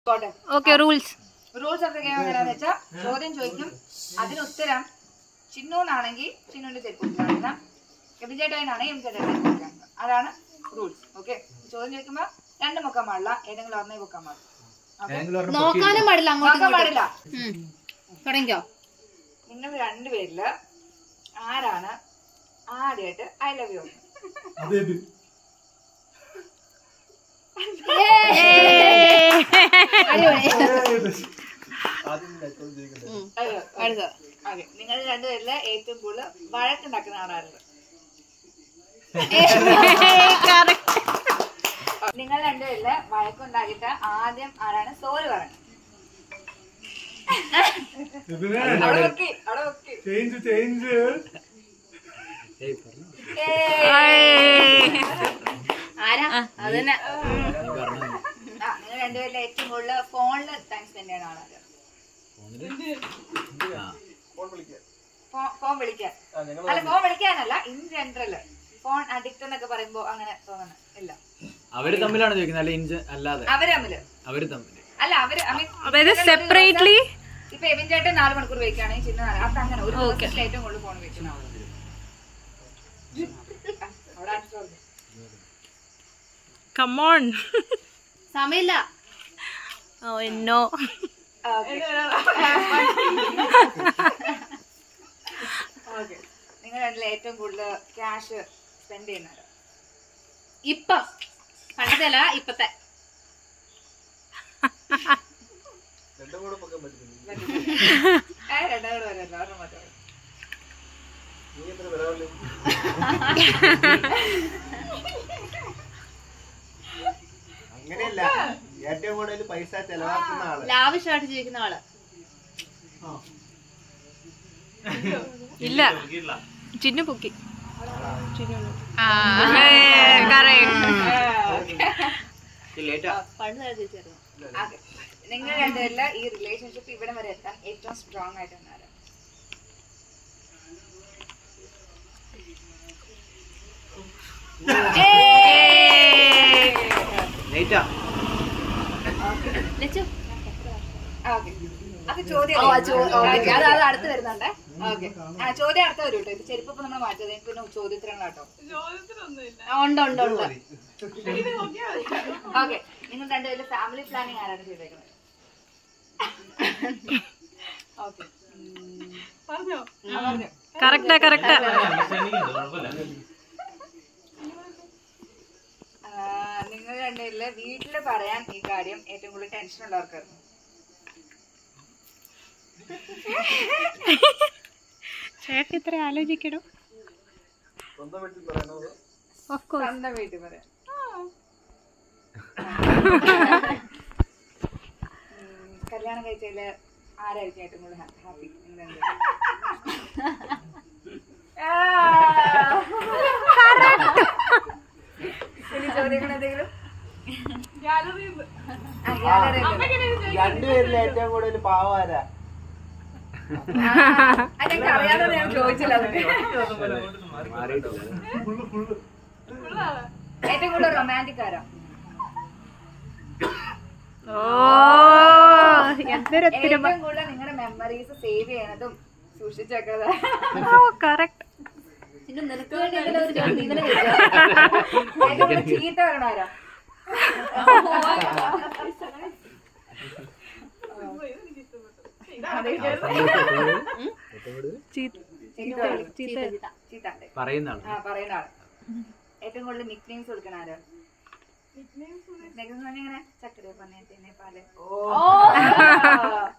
പോട്ടെ okay rules rules of the game എങ്ങനെയാന്ന് വെച്ചാൽ ചോദ്യം ചോദിക്കും അതിന് ഉത്തരം ചിന്നൂന്നാണെങ്കിൽ ചിന്നുവിന്റെ ചെരുപ്പ് കൊടുക്കണം എബിചേട്ടായിനാണെങ്കിൽ എബിചേട്ടായി ചെരുപ്പ് കൊടുക്കണം അതാണ് റൂൾസ് ഓക്കെ ചോദ്യം ചോദിക്കുമ്പോ രണ്ട് മുക്കാൻ പാടില്ല ഏതെങ്കിലും ഒന്നേ മുക്കാൻ പാടില്ല Okay? നോക്കാനും പാടില്ല അങ്ങോട്ട് നോക്കാൻ പാടില്ല തുടങ്ങിക്കോ നിങ്ങൾ രണ്ടുപേരില് ആരാണ് ആദ്യമായിട്ട് ഐ ലവ് യു അടുത്ത ഓക്കെ നിങ്ങൾ രണ്ടുപേരില് ഏറ്റവും കൂടുതൽ വഴക്കുണ്ടാക്കുന്ന ആളാണ് നിങ്ങൾ രണ്ടുപേരില് വഴക്കുണ്ടാക്കിയിട്ട് ആദ്യം ആരാണ് സോറി പറയുന്നത് അവിടെ വെക്ക്, അവിടെ വെക്ക്. ചേഞ്ച് ചേഞ്ച് ആരാ അതന്നെ ആ നിങ്ങൾ രണ്ടുപേരിലെ ഏറ്റവും കൂടുതൽ ഫോണിൽ ടൈം സ്പെൻഡ് ചെയ്യുന്ന ആളാണ് ഫോ- ഫോൺ വിളിക്കാൻ അല്ല ഫോൺ വിളിക്കാനല്ല ഇൻ ജനറൽ ഫോൺ അഡിക്റ്റ് എന്നൊക്കെ പറയുമ്പോ അങ്ങനെ തോന്നണം ഇല്ല അവര് തമ്മിലാണ് ചോദിക്കുന്നത് അല്ല ഇഞ്ച അല്ലാതെ അവര് തമ്മില് അവര് തമ്മിൽ അല്ല അവര് I mean, അതായത് നിങ്ങൾ ഒരു സെപ്പറേറ്റ്ലി ദിവസം ഇപ്പൊ എബിൻ ചേട്ടൻ നാല് മണിക്കൂർ വെക്കുകയാണെങ്കിൽ ചിന്ന നാല് അപ്പൊ അങ്ങനെ ഒരു ദിവസത്തിൽ ഏറ്റവും കൂടുതൽ ഫോൺ വെക്കുന്ന ആളാണ് അവിടെ answer പറഞ്ഞു. കമോൺ സമയമില്ല ഓ എന്നോ Okay. Okay. നിങ്ങൾ രണ്ടിൽ ഏറ്റവും കൂടുതൽ ക്യാഷ് സ്പെൻഡ് ചെയ്യുന്നത് ഇപ്പം പണ്ടത്തെ അല്ല ഇപ്പത്തെ രണ്ടാമത് വരല്ലോ അവരുടെ മാത്രം അങ്ങനെയല്ല ഏറ്റവും കൂടുതൽ പൈസ ചെലവാക്കുന്ന ആള് ലാവിഷായിട്ട് ജീവിക്കുന്ന ആള് ഇല്ല ചിന്നു പൊക്കി പണ്ട് ചോദിച്ചായിരുന്നു അതെ. നിങ്ങൾ രണ്ടുപേരില് ഈ റിലേഷൻഷിപ്പ് ഇവിടെ വരെ എത്താൻ ഏറ്റവും സ്ട്രോങ് ആയിട്ട് നിന്നാല് ലേറ്റാ ലച്ചു ഓക്കെ അത് ചോദ്യം അത് അത് അടുത്ത് വരുന്നുണ്ട് ഓക്കെ ആ ചോദ്യം അടുത്ത് വരും കേട്ടോ ഇത് ചെരുപ്പ് ഇപ്പൊ നമ്മൾ മാറ്റിയത് എനിക്ക് പിന്നെ ചോദ്യത്തിനാട്ടോ ആ, ഉണ്ട് ഉണ്ട് ഉണ്ട് ഓക്കെ നിങ്ങൾ രണ്ടുപേരും ഫാമിലി പ്ലാനിങ് ആരാണ് ചെയ്തേക്കുന്നത് ഓക്കെ പറഞ്ഞോ കറക്റ്റാ കറക്റ്റാ നിങ്ങൾ രണ്ടുപേരില് വീട്ടില് പറയാൻ ഈ കാര്യം ഏറ്റവും കൂടുതൽ ടെൻഷൻ ഉള്ളവർക്കായിരുന്നു ചേട്ടൻ ഇത്ര ആലോചിക്കണം സ്വന്തം വീട്ടിൽ പറയണത് ഓഫ് കോഴ്സ് സ്വന്തം വീട്ടിൽ പറയാം ഉം, കല്യാണം കഴിച്ചതില് ആരായിരിക്കും ഏറ്റവും കൂടുതൽ ഹാപ്പി ഇനി ചോദ്യങ്ങൾ എന്തെങ്കിലും ആ, gallery ഉണ്ട്. രണ്ടുപേരിൽ ഏറ്റവും കൂടുതൽ പാവാരാ അതെനിക്ക് അറിയാതെ ഞാൻ ചോദിച്ചില്ല അതിന്. മാറിയിട്ടില്ല ഏറ്റവും കൂടുതൽ റൊമാൻറ്റിക് ആരാ ഓ എന്തൊരു ഏറ്റവും കൂടുതൽ നിങ്ങളുടെ മെമ്മറീസ് സേവ് ചെയ്യണതും സൂക്ഷിച്ചു വെക്കുന്നത് കറക്റ്റ് നിനക്ക് വേണ്ടി എന്തെങ്കിലും ഒരു ചോദ്യം നീ തന്നെ ചോദിച്ചോ. ഏറ്റവും കൂടുതൽ ചീത്ത പറയണ ആരാ അതെ. ചീത്ത പറയും. ചീത്ത അതെ. പറയുന്ന ആള് ആ പറയുന്ന ആള് ഏറ്റവും കൂടുതൽ നിക് നെയിംസ് കൊടുക്കണ ആരാ Nicknames എന്ന് പറഞ്ഞാ ഇങ്ങനെ ചക്കര പന്നേ തേനെ പാല്